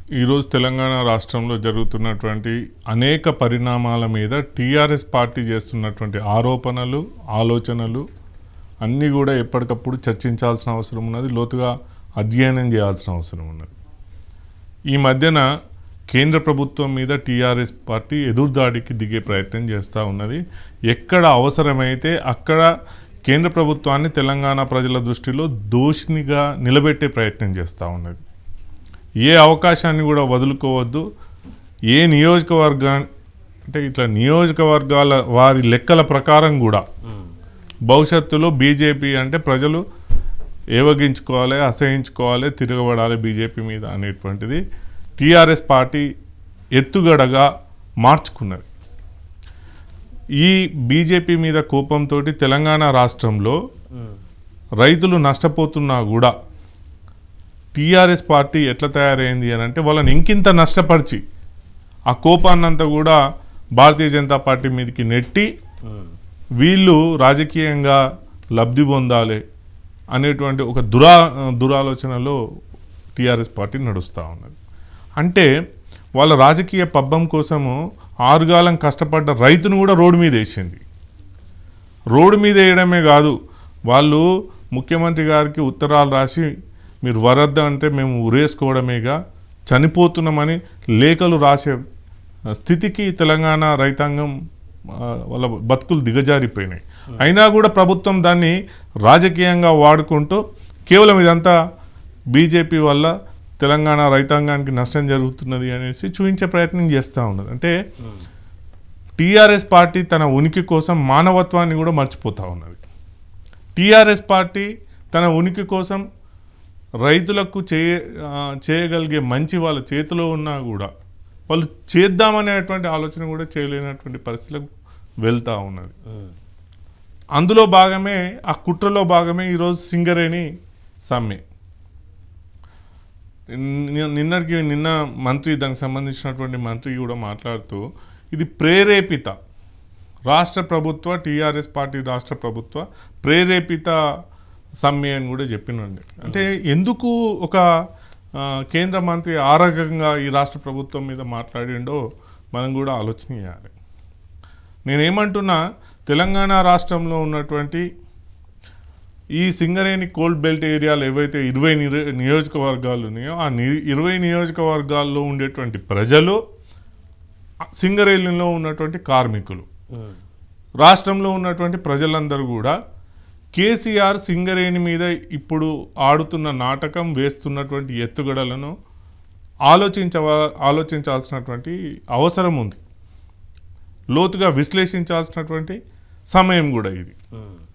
ఈరోజు తెలంగాణ రాష్ట్రంలో జరుగుతున్నటువంటి అనేక పరిణామాల మీద టీఆర్ఎస్ పార్టీ చేస్తున్నటువంటి ఆరోపణలు ఆలోచనలు అన్నీ కూడా ఎప్పటికప్పుడు చర్చించాల్సిన అవసరం ఉన్నది లోతుగా అధ్యయనం చేయాల్సిన అవసరం ఉన్నది ఈ మధ్యన కేంద్ర ప్రభుత్వం మీద టీఆర్ఎస్ పార్టీ ఎదురుదాడికి దిగే ప్రయత్నం చేస్తూ ఉన్నది ఎక్కడ అవసరమైతే అక్కడ కేంద్ర ప్రభుత్వాన్ని తెలంగాణ ప్రజల దృష్టిలో దోషినిగా నిలబెట్టే ప్రయత్నం చేస్తూ ఉన్నది ఏ అవకాశాన్ని కూడా వదులుకోవద్దు ఏ నియోజకవర్గా అంటే ఇట్లా నియోజకవర్గాల వారి లెక్కల ప్రకారం కూడా భవిష్యత్తులో బీజేపీ అంటే ప్రజలు ఏవగించుకోవాలి అసహించుకోవాలి తిరగబడాలి బీజేపీ మీద అనేటువంటిది టీఆర్ఎస్ పార్టీ ఎత్తుగడగా మార్చుకున్నది ఈ బీజేపీ మీద కోపంతో తెలంగాణ రాష్ట్రంలో రైతులు నష్టపోతున్నా కూడా టీఆర్ఎస్ పార్టీ ఎట్లా తయారైంది అని అంటే వాళ్ళని ఇంకింత నష్టపరిచి ఆ కోపాన్నంతా కూడా భారతీయ జనతా పార్టీ మీదకి నెట్టి వీళ్ళు రాజకీయంగా లబ్ధి పొందాలి అనేటువంటి ఒక దురా దురాలోచనలో టీఆర్ఎస్ పార్టీ నడుస్తూ ఉన్నది అంటే వాళ్ళ రాజకీయ పబ్బం కోసము ఆరుగాలం కష్టపడ్డ రైతును కూడా రోడ్డు మీద వేసింది రోడ్డు మీద వేయడమే కాదు వాళ్ళు ముఖ్యమంత్రి గారికి ఉత్తరాలు రాసి మీరు వరద్దు అంటే మేము ఉరేసుకోవడమేగా చనిపోతున్నామని లేఖలు రాసే స్థితికి తెలంగాణ రైతాంగం ఆ, వాళ్ళ బతుకులు దిగజారిపోయినాయి అయినా కూడా ప్రభుత్వం దాన్ని రాజకీయంగా వాడుకుంటూ కేవలం ఇదంతా బీజేపీ వల్ల తెలంగాణ రైతాంగానికి నష్టం జరుగుతున్నది అనేసి చూపించే ప్రయత్నం చేస్తూ ఉన్నది అంటే టీఆర్ఎస్ పార్టీ తన ఉనికి కోసం మానవత్వాన్ని కూడా మర్చిపోతూ ఉన్నది టీఆర్ఎస్ పార్టీ తన ఉనికి కోసం రైతులకు చేయ ఆ, చేయగలిగే మంచి వాళ్ళ చేతిలో ఉన్నా కూడా వాళ్ళు చేద్దామనేటువంటి ఆలోచన కూడా చేయలేనటువంటి పరిస్థితులకు వెళ్తూ ఉన్నది అందులో భాగమే ఆ కుట్రలో భాగమే ఈరోజు సింగరేణి సమ్మె నిన్న- నిన్నటికి నిన్న మంత్రి దానికి సంబంధించినటువంటి మంత్రి కూడా మాట్లాడుతూ ఇది ప్రేరేపిత రాష్ట్ర ప్రభుత్వ టీఆర్ఎస్ పార్టీ రాష్ట్ర ప్రభుత్వ ప్రేరేపిత సమ్మె అని కూడా చెప్పినండి అంటే ఎందుకు ఒక ఆ, కేంద్ర మంత్రి ఆ రకంగా ఈ రాష్ట్ర ప్రభుత్వం మీద మాట్లాడిండో మనం కూడా ఆలోచన చేయాలి నేనేమంటున్నా తెలంగాణ రాష్ట్రంలో ఉన్నటువంటి ఈ సింగరేణి కోల్డ్ బెల్ట్ ఏరియాలు ఏవైతే ఇరవై నిర- నియోజకవర్గాలు ఉన్నాయో ఆ ని ఇరవై నియోజకవర్గాల్లో ఉండేటువంటి ప్రజలు సింగరేణిలో ఉన్నటువంటి కార్మికులు రాష్ట్రంలో ఉన్నటువంటి ప్రజలందరూ కూడా కేసీఆర్ సింగరేణి మీద ఇప్పుడు ఆడుతున్న నాటకం వేస్తున్నటువంటి ఎత్తుగడలను ఆలోచించవ ఆలోచించాల్సినటువంటి అవసరం ఉంది లోతుగా విశ్లేషించాల్సినటువంటి సమయం కూడా ఇది